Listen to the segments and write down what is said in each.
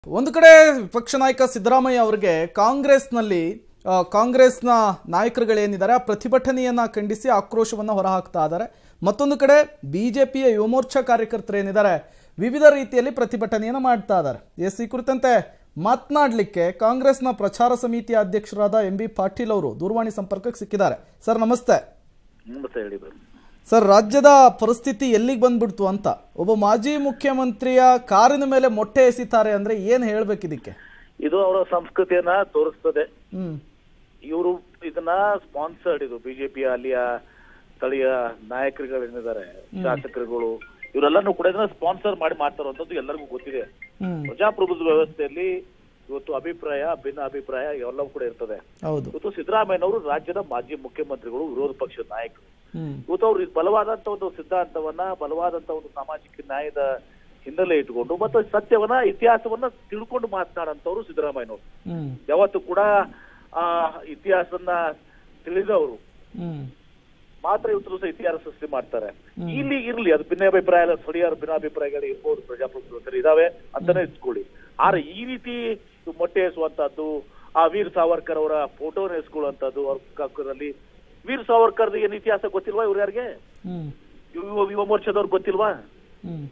ಒಂದು ಕಡೆ ವಿಪಕ್ಷ ನಾಯಕ ಸಿದ್ದರಾಮಯ್ಯ ಅವರಿಗೆ ಕಾಂಗ್ರೆಸ್ನಲ್ಲಿ ಆ, ಕಾಂಗ್ರೆಸ್ನ ನಾಯಕರುಗಳೇನಿದ್ದಾರೆ ಆ ಪ್ರತಿಭಟನೆಯನ್ನ ಖಂಡಿಸಿ ಆಕ್ರೋಶವನ್ನು ಹೊರಹಾಕ್ತಾ ಇದ್ದಾರೆ ಮತ್ತೊಂದು ಕಡೆ ಬಿಜೆಪಿಯ ಯುವಮೋರ್ಚಾ ಕಾರ್ಯಕರ್ತರೇನಿದ್ದಾರೆ ವಿವಿಧ ರೀತಿಯಲ್ಲಿ ಪ್ರತಿಭಟನೆಯನ್ನು ಮಾಡ್ತಾ ಇದ್ದಾರೆ ಎಸ್ ಈ ಕುರಿತಂತೆ ಮಾತನಾಡಲಿಕ್ಕೆ ಕಾಂಗ್ರೆಸ್ನ ಪ್ರಚಾರ ಸಮಿತಿಯ ಅಧ್ಯಕ್ಷರಾದ ಎಂ ಬಿ ಪಾಟೀಲ್ ಅವರು ದೂರವಾಣಿ ಸಂಪರ್ಕಕ್ಕೆ ಸಿಕ್ಕಿದ್ದಾರೆ ಸರ್ ನಮಸ್ತೆ ಮತ್ತೆ ಹೇಳಿ ಬನ್ನಿ. ಸರ್ ರಾಜ್ಯದ ಪರಿಸ್ಥಿತಿ ಎಲ್ಲಿಗೆ ಬಂದ್ಬಿಡ್ತು ಅಂತ ಒಬ್ಬ ಮಾಜಿ ಮುಖ್ಯಮಂತ್ರಿಯ ಕಾರಿನ ಮೇಲೆ ಮೊಟ್ಟೆ ಎಸಿತಾರೆ ಅಂದ್ರೆ ಏನ್ ಹೇಳ್ಬೇಕು ಇದಕ್ಕೆ ಇದು ಅವರ ಸಂಸ್ಕೃತಿಯನ್ನ ತೋರಿಸ್ತದೆ ಹ್ಮ್ ಇವರು ಇದನ್ನ ಸ್ಪಾನ್ಸರ್ಡ್ ಇದು ಬಿಜೆಪಿಯ ಅಲ್ಲಿಯ ಸ್ಥಳೀಯ ನಾಯಕರುಗಳೇನಿದ್ದಾರೆ ಶಾಸಕರುಗಳು ಇವರೆಲ್ಲನೂ ಕೂಡ ಇದನ್ನ ಸ್ಪಾನ್ಸರ್ ಮಾಡಿ ಮಾಡ್ತಾರಂತದ್ದು ಎಲ್ಲರಿಗೂ ಗೊತ್ತಿದೆ ಹ್ಮ್ ಪ್ರಜಾಪ್ರಭುತ್ವ ವ್ಯವಸ್ಥೆಯಲ್ಲಿ ಇವತ್ತು ಅಭಿಪ್ರಾಯ ಭಿನ್ನ ಅಭಿಪ್ರಾಯ ಎಲ್ಲವೂ ಕೂಡ ಇರ್ತದೆ ಹೌದು ಇವತ್ತು ಸಿದ್ದರಾಮಯ್ಯನವರು ರಾಜ್ಯದ ಮಾಜಿ ಮುಖ್ಯಮಂತ್ರಿಗಳು ವಿರೋಧ ಪಕ್ಷದ ನಾಯಕರು ಹ್ಮ್ ಇವತ್ತು ಅವರು ಬಲವಾದಂತ ಒಂದು ಸಿದ್ಧಾಂತವನ್ನ ಬಲವಾದಂತ ಒಂದು ಸಾಮಾಜಿಕ ನ್ಯಾಯದ ಹಿನ್ನೆಲೆ ಇಟ್ಕೊಂಡು ಮತ್ತು ಸತ್ಯವನ್ನ ಇತಿಹಾಸವನ್ನ ತಿಳ್ಕೊಂಡು ಮಾತನಾಡಂತವ್ರು ಸಿದ್ದರಾಮಯ್ಯನವರು ಹ್ಮ್ ಯಾವತ್ತು ಕೂಡ ಆ ಇತಿಹಾಸವನ್ನ ತಿಳಿದವರು ಹ್ಮ್ ಮಾತ್ರ ಇವತ್ತು ಸಹ ಇತಿಹಾಸ ಸೃಷ್ಟಿ ಮಾಡ್ತಾರೆ ಇಲ್ಲಿ ಇರ್ಲಿ ಅದು ಭಿನ್ನಾಭಿಪ್ರಾಯ ಎಲ್ಲ ಸ್ಥಳೀಯ ಭಿನ್ನಾಭಿಪ್ರಾಯಗಳು ಇರ್ಬೋದು ಪ್ರಜಾಪ್ರಭುತ್ವದಲ್ಲಿ ಇದಾವೆ ಅಂತಾನೆ ಇಸ್ಕೊಳ್ಳಿ ಆದ್ರೆ ಈ ರೀತಿ ಇದು ಮೊಟ್ಟೆ ಎಸುವಂತದ್ದು ಆ ವೀರ್ ಸಾವರ್ಕರ್ ಅವರ ಫೋಟೋನ ಎಸ್ಕೊಳ್ಳುವಂತದ್ದು ಅವ್ರ ಕಾಕದಲ್ಲಿ ವೀರ್ ಸಾವರ್ಕರ್ ಏನ್ ಇತಿಹಾಸ ಗೊತ್ತಿಲ್ವಾ ಇವ್ರ ಯಾರಿಗೆ ಹ್ಮ್ ಯುವ ಯುವ ಮೋರ್ಚಾದವ್ರು ಗೊತ್ತಿಲ್ವಾ ಹ್ಮ್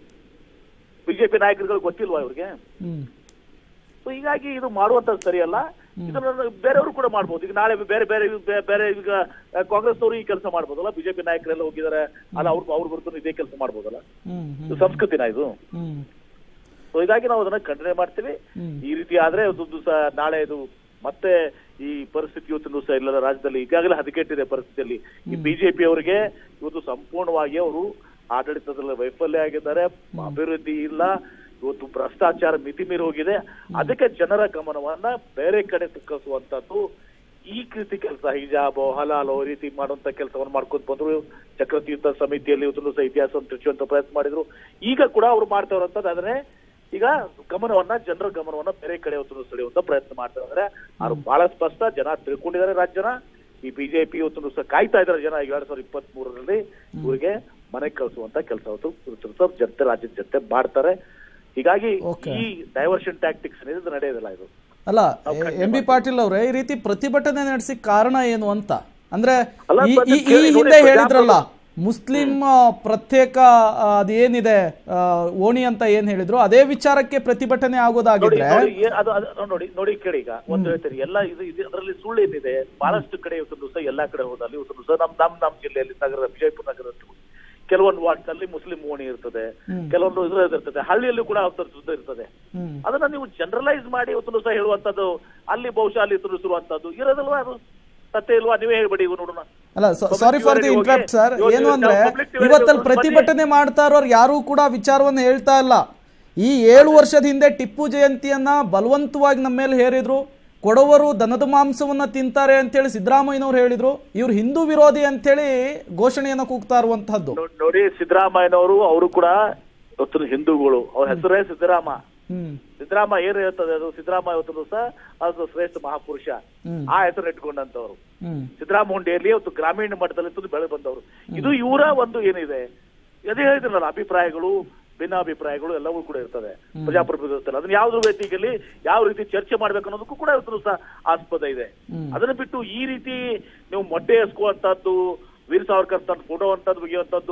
ಬಿಜೆಪಿ ನಾಯಕರುಗಳು ಗೊತ್ತಿಲ್ವಾ ಇವ್ರಿಗೆ ಹ್ಮ್ ಸೊ ಹೀಗಾಗಿ ಇದು ಮಾಡುವಂತದ್ದು ಸರಿಯಲ್ಲ ಇದನ್ನ ಬೇರೆಯವರು ಕೂಡ ಮಾಡ್ಬೋದು ಈಗ ನಾಳೆ ಬೇರೆ ಬೇರೆ ಬೇ- ಬೇರೆ ಈಗ ಕಾಂಗ್ರೆಸ್ನವರು ಈ ಕೆಲಸ ಮಾಡ್ಬೋದಲ್ಲ ಬಿಜೆಪಿ ನಾಯಕರೆಲ್ಲ ಹೋಗಿದ್ದಾರೆ ಅಲ್ಲ ಅವ್ರು ಅವ್ರ ಬರ್ತು ಇದೇ ಕೆಲಸ ಮಾಡ್ಬೋದಲ್ಲ ಹ್ಮ್ ಇದು ಹ್ಮ್ ಸಂಸ್ಕೃತಿನ ಇದು ಹ್ಮ್ ಸೊ ಹೀಗಾಗಿ ನಾವು ಅದನ್ನ ಖಂಡನೆ ಮಾಡ್ತೀವಿ ಹ್ಮ್. ಈ ರೀತಿ ಆದ್ರೆ ಒಂದು ದಿವಸ ನಾಳೆ ಇದು ಮತ್ತೆ ಈ ಪರಿಸ್ಥಿತಿ ಇವತ್ತಿನ ದಿವಸ ಇಲ್ಲ ರಾಜ್ಯದಲ್ಲಿ ಈಗಾಗಲೇ ಹದಗೆಟ್ಟಿದೆ ಪರಿಸ್ಥಿತಿಯಲ್ಲಿ ಈ ಬಿಜೆಪಿ ಅವರಿಗೆ ಇವತ್ತು ಸಂಪೂರ್ಣವಾಗಿ ಅವರು ಆಡಳಿತದಲ್ಲಿ ವೈಫಲ್ಯ ಆಗಿದ್ದಾರೆ ಅಭಿವೃದ್ಧಿ ಇಲ್ಲ ಇವತ್ತು ಭ್ರಷ್ಟಾಚಾರ ಮಿತಿ ಮೀರಿ ಹೋಗಿದೆ ಅದಕ್ಕೆ ಜನರ ಗಮನವನ್ನ ಬೇರೆ ಕಡೆ ತಕ್ಕಿಸುವಂತದ್ದು ಈ ರೀತಿ ಕೆಲಸ ಹಿಜಾಬ್ ಹಲಾಲ್ ಈ ರೀತಿ ಮಾಡುವಂತ ಕೆಲಸವನ್ನು ಮಾಡ್ಕೊಂಡ್ ಬಂದ್ರು ಚಕ್ರತೀರ್ಥ ಸಮಿತಿಯಲ್ಲಿ ಇವತ್ತು ಸಹ ಇತಿಹಾಸವನ್ನು ತಿರುಚುವಂತ ಪ್ರಯತ್ನ ಮಾಡಿದ್ರು ಈಗ ಕೂಡ ಅವ್ರು ಮಾಡ್ತಾ ಇರೋಂಥದ್ದು ಅದನ್ನೇ ಈಗ ಗಮನವನ್ನ ಜನರ ಗಮನವನ್ನ ಬೇರೆ ಕಡೆ ಹೊತ್ತು ಸೆಳೆಯುವಂತ ಪ್ರಯತ್ನ ಮಾಡ್ತಾ ಇದ್ದಾರೆ ಅವ್ರು ಬಹಳ ಸ್ಪಷ್ಟ ಜನ ತಿಳ್ಕೊಂಡಿದ್ದಾರೆ ರಾಜ್ಯನ ಈ ಬಿಜೆಪಿ ಇವತ್ತು ಸಹ ಕಾಯ್ತಾ ಇದ್ದಾರೆ ಜನ ಎರಡ್ ಸಾವಿರದ ಇಪ್ಪತ್ತ್ ಮೂರರಲ್ಲಿ ಇವರಿಗೆ ಮನೆಗೆ ಕಳಿಸುವಂತ ಕೆಲಸ ಹೊತ್ತು ಜನತೆ ರಾಜ್ಯದ ಜನತೆ ಮಾಡ್ತಾರೆ ಹೀಗಾಗಿ Okay. ಈ ಡೈವರ್ಷನ್ ಟ್ಯಾಕ್ಟಿಕ್ಸ್ ಇದು ನಡೆಯೋದಿಲ್ಲ ಇದು ಅಲ್ಲ ಎಂ ಬಿ ಪಾಟೀಲ್ ಅವರೇ ಈ ರೀತಿ ಪ್ರತಿಭಟನೆ ನಡೆಸಿ ಕಾರಣ ಏನು ಅಂತ ಅಂದ್ರೆ ಅಲ್ಲ, ಈ- ಮತ್ತೆ ಈ- ಈ ಕೇಳಿ ನೋಡಿ, ಹಿಂದೆ ಹೇಳಿದ್ರಲ್ಲ ಪ್ರಜಾಪ್ರಭು- ಮುಸ್ಲಿಂ ಆ, ಪ್ರತ್ಯೇಕ ಆ, ಅದೇನಿದೆ ಆ, ಓಣಿ ಅಂತ ಏನ್ ಹೇಳಿದ್ರು ಅದೇ ವಿಚಾರಕ್ಕೆ ಪ್ರತಿಭಟನೆ ನೋಡಿ ಆಗೋದಾಗಿದ್ರೆ ನೋಡಿ, ಏ- ಅದು ಅದು ನೋಡಿ ನೋಡಿ ಕೇಳಿ ಈಗ ಒಂದು ಹೇಳ್ತೀನಿ ಎಲ್ಲ ಇದು ಇದು ಅದರಲ್ಲಿ ಸುಳ್ಳು ಏನಿದೆ ಬಹಳಷ್ಟು ಕಡೆ ಇವತ್ತು ದಿವಸ ಎಲ್ಲಾ ಕಡೆ ಹೋದಲ್ಲಿ ಇವತ್ತು ದಿವಸ ನಮ್ ನಮ್ ನಮ್ ಜಿಲ್ಲೆಯಲ್ಲಿ ನಗರ ವಿಜಯಪುರ ನಗರ ಕೆಲವೊಂದು ವಾರ್ಡ್ ನಲ್ಲಿ ಮುಸ್ಲಿಂ ಓಣಿ ಇರ್ತದೆ ಹ್ಮ್. ಕೆಲವೊಂದು ಇದ್ರದ್ದು ಇರ್ತದೆ ಹಳ್ಳಿಯಲ್ಲೂ ಕೂಡ ಅವತರ ಇರ್ತದೆ ಹ್ಮ್ ಅದನ್ನ ನೀವು ಜನರಲೈಸ್ ಮಾಡಿ ಇವತ್ತು ದಿವಸ ಹೇಳುವಂತದ್ದು ಅಲ್ಲಿ ಬಹುಶಃ ಅಲ್ಲಿ ತುರಿಸಿರುವಂತದ್ದು ಇರೋದಲ್ವಾ ಅದು ಸತ್ಯ ಇಲ್ವಾ ನೀವೇ ಹೇಳ್ಬೇಡಿ ಇವ್ ನೋಡೋಣ ಅಲ್ಲ Public sorry for the divided interrupt ಹೋಗಿ- ಸರ್ ಇವತ್ತು ಏನು ನಾವು ಅಂದ್ರೆ public divided ಇವತ್ತಲ್ಲಿ ಹೋಗಿ ಪ್ರತಿಭಟನೆ ಮಾಡ್ತಾ ಇರೋರು ಯಾರು ಕೂಡ ವಿಚಾರವನ್ನು ಹೇಳ್ತಾ ಇಲ್ಲ ಈ ಏಳು ವರ್ಷದ ಹಿಂದೆ ಟಿಪ್ಪು ಜಯಂತಿಯನ್ನ ಬಲವಂತವಾಗಿ ನಮ್ಮ ಮೇಲೆ ಹೇರಿದ್ರು ಕೊಡವರು ದನದ ಮಾಂಸವನ್ನ ತಿಂತಾರೆ ಅಂತೇಳಿ ಸಿದ್ದರಾಮಯ್ಯನವ್ರು ಹೇಳಿದ್ರು ಇವ್ರು ಹಿಂದೂ ವಿರೋಧಿ ಅಂತೇಳಿ ಘೋಷಣೆಯನ್ನ ಕೂಗ್ತಾ ಇರುವಂತಹದ್ದು ನೋ- ನೋಡಿ ಸಿದ್ದರಾಮಯ್ಯನವರು ಅವರು ಕೂಡ ಇವತ್ತು ಹಿಂದೂಗಳು ಅವ್ರ ಹೆಸರೇ ಸಿದ್ದರಾಮ ಹ್ಮ್ ಸಿದ್ದರಾಮ ಏನ್ ಹೇಳ್ತದೆ ಅದು ಸಿದ್ದರಾಮ ಇವತ್ತು ದಿವಸ ಅದು ಶ್ರೇಷ್ಠ ಮಹಾಪುರುಷ ಹ್ಮ್ ಆ ಹೆಸರು ಇಟ್ಕೊಂಡಂತವ್ರು ಹ್ಮ್ ಸಿದ್ದರಾಮ ಹುಂಡಿಯಲ್ಲಿ ಇವತ್ತು ಗ್ರಾಮೀಣ ಮಟ್ಟದಲ್ಲಿ ಇತ್ತು ಬೆಳೆ ಬಂದವರು ಇದು ಇವರ ಒಂದು ಏನಿದೆ ಅದೇ ಹೇಳಿದ್ರಲ್ಲ ಅಭಿಪ್ರಾಯಗಳು ಭಿನ್ನಾಭಿಪ್ರಾಯಗಳು ಎಲ್ಲವೂ ಕೂಡ ಇರ್ತದೆ ಪ್ರಜಾಪ್ರಭುತ್ವದಲ್ಲಿ ಅದನ್ನ ಯಾವ್ದು ವೇದಿಕೆಯಲ್ಲಿ ಯಾವ ರೀತಿ ಚರ್ಚೆ ಮಾಡ್ಬೇಕು ಅನ್ನೋದಕ್ಕೂ ಕೂಡ ಇವತ್ತು ಸಹ ಆಸ್ಪದ ಇದೆ ಹ್ಮ್. ಅದನ್ನ ಬಿಟ್ಟು ಈ ರೀತಿ ನೀವು ಮೊಟ್ಟೆ ಎಸ್ಕುವಂತದ್ದು ವೀರ್ ಸಾವರ್ಕರ್ ತನ್ನ ಫೋಟೋ ಅಂತದ್ದು ಬಗೆಯುವಂತದ್ದು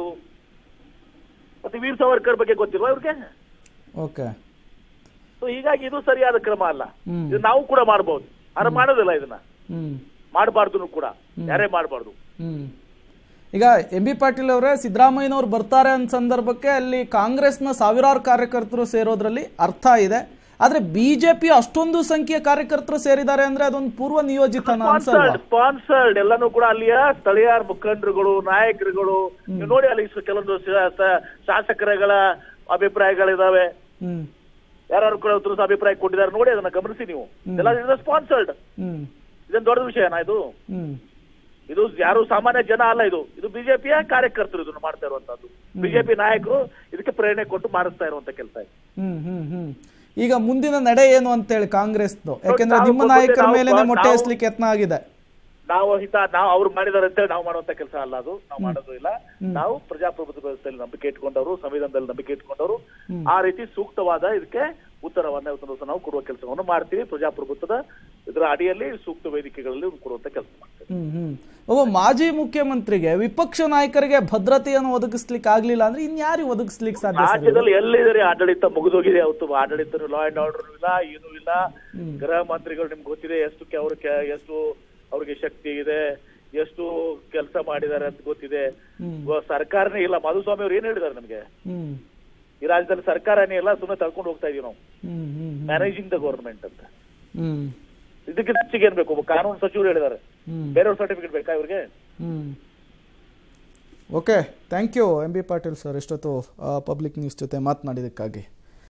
ಮತ್ತೆ ವೀರ್ ಸಾವರ್ಕರ್ ಬಗ್ಗೆ ಗೊತ್ತಿಲ್ವಾ ಇವ್ರಿಗೆ ಓಕೆ ಸೊ ಹೀಗಾಗಿ ಇದು ಸರಿಯಾದ ಕ್ರಮ ಅಲ್ಲ ಹ್ಮ್. ಇದು ನಾವು ಕೂಡ ಮಾಡಬಹುದು ಆದ್ರೆ ಮಾಡೋದಿಲ್ಲ ಇದನ್ನ ಹ್ಮ್ ಮಾಡಬಾರ್ದು ಕೂಡ ಯಾರೇ ಮಾಡಬಾರ್ದು ಹ್ಮ್ ಈಗ ಎಂ ಬಿ ಪಾಟೀಲ್ ಅವರೇ ಸಿದ್ದರಾಮಯ್ಯನವ್ರು ಬರ್ತಾರೆ ಅಂತ ಸಂದರ್ಭಕ್ಕೆ ಅಲ್ಲಿ ಕಾಂಗ್ರೆಸ್ನ ಸಾವಿರಾರು ಕಾರ್ಯಕರ್ತರು ಸೇರೋದ್ರಲ್ಲಿ ಅರ್ಥ ಇದೆ ಆದ್ರೆ ಬಿಜೆಪಿ ಅಷ್ಟೊಂದು ಸಂಖ್ಯೆಯ ಕಾರ್ಯಕರ್ತರು ಸೇರಿದ್ದಾರೆ ಅಂದ್ರೆ ಅದೊಂದು ಪೂರ್ವ ನಿಯೋಜಿತನ ಅನ್ಸಲ್ವಾ ಸ್ಪಾನ್ಸರ್ಡ್ ಸ್ಪಾನ್ಸರ್ಡ್ ಎಲ್ಲಾನು ಕೂಡ ಅಲ್ಲಿಯ ಸ್ಥಳೀಯ ಮುಖಂಡರುಗಳು ನಾಯಕರುಗಳು ನೀವು ನೋಡಿ ಅಲ್ಲಿ ಸ- ಕೆಲವೊಂದು ಶ- ಸ- ಶಾಸಕರುಗಳ ಅಭಿಪ್ರಾಯಗಳಿದಾವೆ ಹ್ಮ್ ಯಾರು ಕೂಡ ಉತ್ತರ ಅಭಿಪ್ರಾಯ ಕೊಟ್ಟಿದ್ದಾರೆ ನೋಡಿ ಅದನ್ನ ಗಮನಿಸಿ ನೀವು ಎಲ್ಲ ಸ್ಪಾನ್ಸರ್ಡ್ ಹ್ಮ್ ಇದೊಂದು ದೊಡ್ಡ ವಿಷಯನಾ ಇದು ಹ್ಮ್ ಇದು ಯಾರು ಸಾಮಾನ್ಯ ಜನ ಅಲ್ಲ ಇದು ಇದು ಬಿಜೆಪಿಯ ಕಾರ್ಯಕರ್ತರು ಇದನ್ನು ಮಾಡ್ತಾ ಇರುವಂತದ್ದು ಬಿಜೆಪಿ ನಾಯಕರು ಇದಕ್ಕೆ ಪ್ರೇರಣೆ ಕೊಟ್ಟು ಮಾಡಿಸ್ತಾ ಇರುವಂತ ಕೆಲಸ ಇದು ಹ್ಮ್ ಹ್ಮ್ ಹ್ಮ್ ಈಗ ಮುಂದಿನ ನಡೆ ಏನು ಅಂತೇಳಿ ಕಾಂಗ್ರೆಸ್ದು ಯಾಕೆಂದ್ರೆ ನಾವು ನಿಮ್ಮ ಮುಂದೆ ನಾಯಕರ ನಾವು- ಮೇಲೆನೆ ಮೊಟ್ಟೆ ನಾವು- ಎಸ್ಲಿಕ್ಕೆ ಯತ್ನ ಆಗಿದೆ ನಾವು ಹಿತ ನಾವು ಅವ್ರು ಮಾಡಿದಾರೆ ಅಂತೇಳಿ ನಾವು ಮಾಡುವಂತ ಕೆಲಸ ಅಲ್ಲ ಅದು ನಾವು ಮಾಡೋದು ಇಲ್ಲ ನಾವು ಪ್ರಜಾಪ್ರಭುತ್ವ ವ್ಯವಸ್ಥೆಯಲ್ಲಿ ನಂಬಿಕೆ ಇಟ್ಕೊಂಡವರು ಸಂವಿಧಾನದಲ್ಲಿ ನಂಬಿಕೆ ಇಟ್ಕೊಂಡವರು ಆ ರೀತಿ ಸೂಕ್ತವಾದ ಇದಕ್ಕೆ ಉತ್ತರವನ್ನ ಇವತ್ತು ದಿವಸ ನಾವು ಕೊಡುವ ಕೆಲಸವನ್ನು ಮಾಡ್ತೀವಿ ಪ್ರಜಾಪ್ರಭುತ್ವದ ಇದರ ಅಡಿಯಲ್ಲಿ ಸೂಕ್ತ ವೇದಿಕೆಗಳಲ್ಲಿ ಕೊಡುವಂತ ಕೆಲಸ ಮಾಡ್ತೀವಿ ಹ್ಮ್ ಹ್ಮ್ ಒಬ್ಬ ಮಾಜಿ ಮುಖ್ಯಮಂತ್ರಿಗೆ ವಿಪಕ್ಷ ನಾಯಕರಿಗೆ ಭದ್ರತೆಯನ್ನು ಒದಗಿಸ್ಲಿಕ್ಕೆ ಆಗ್ಲಿಲ್ಲ ಅಂದ್ರೆ ಇನ್ಯಾರಿಗೆ ಒದಗಿಸ್ಲಿಕ್ಕೆ ಸಾಧ್ಯ ಸರ್ ರಾಜ್ಯದಲ್ಲಿ ಎಲ್ಲಿದೆ ಆಡಳಿತ ಮುಗಿದೋಗಿದೆ ಅವತ್ತು ಆಡಳಿತ ಲಾ ಅಂಡ್ ಆರ್ಡರ್ ಇಲ್ಲ ಏನೂ ಇಲ್ಲ ಗೃಹ ಮಂತ್ರಿಗಳು ನಿಮ್ಗೆ ಗೊತ್ತಿದೆ ಎಷ್ಟು ಕೆ- ಅವ್ರ ಕೆ- ಎಷ್ಟು ಅವ್ರಿಗೆ ಶಕ್ತಿ ಇದೆ ಎಷ್ಟು ಕೆಲಸ ಮಾಡಿದ್ದಾರೆ ಅಂತ ಗೊತ್ತಿದೆ ಹ್ಮ್. ಇವಾಗ ಸರ್ಕಾರನೇ ಇಲ್ಲ ಮಾಧುಸ್ವಾಮಿ ಅವ್ರು ಏನ್ ಹೇಳಿದಾರೆ ನಮ್ಗೆ ಹ್ಮ್ ಈ ರಾಜ್ಯದಲ್ಲಿ ಸರ್ಕಾರನೇ ಇಲ್ಲ ಸುಮ್ಮನೆ ತಳ್ಕೊಂಡು ಹೋಗ್ತಾ ಇದೀವಿ ನಾವು hmm hmm managing the government ಅಂತ ಹ್ಮ್ ಇದಕ್ಕೆ ಹೆಚ್ಚಿಗೆ ಏನ್ ಬೇಕು ಒಬ್ಬ ಕಾನೂನು ಸಚಿವರು ಹೇಳಿದ್ದಾರೆ ಹ್ಮ್ ಬೇರೆಯವ್ರ ಸರ್ಟಿಫಿಕೇಟ್ ಬೇಕಾ ಇವ್ರಿಗೆ hmm okay thank you M B Patil sir ಎಷ್ಟೊತ್ತು ಪಬ್ಲಿಕ್ ನ್ಯೂಸ್ ಜೊತೆ ಮಾತನಾಡಿದ್ದಕ್ಕಾಗಿ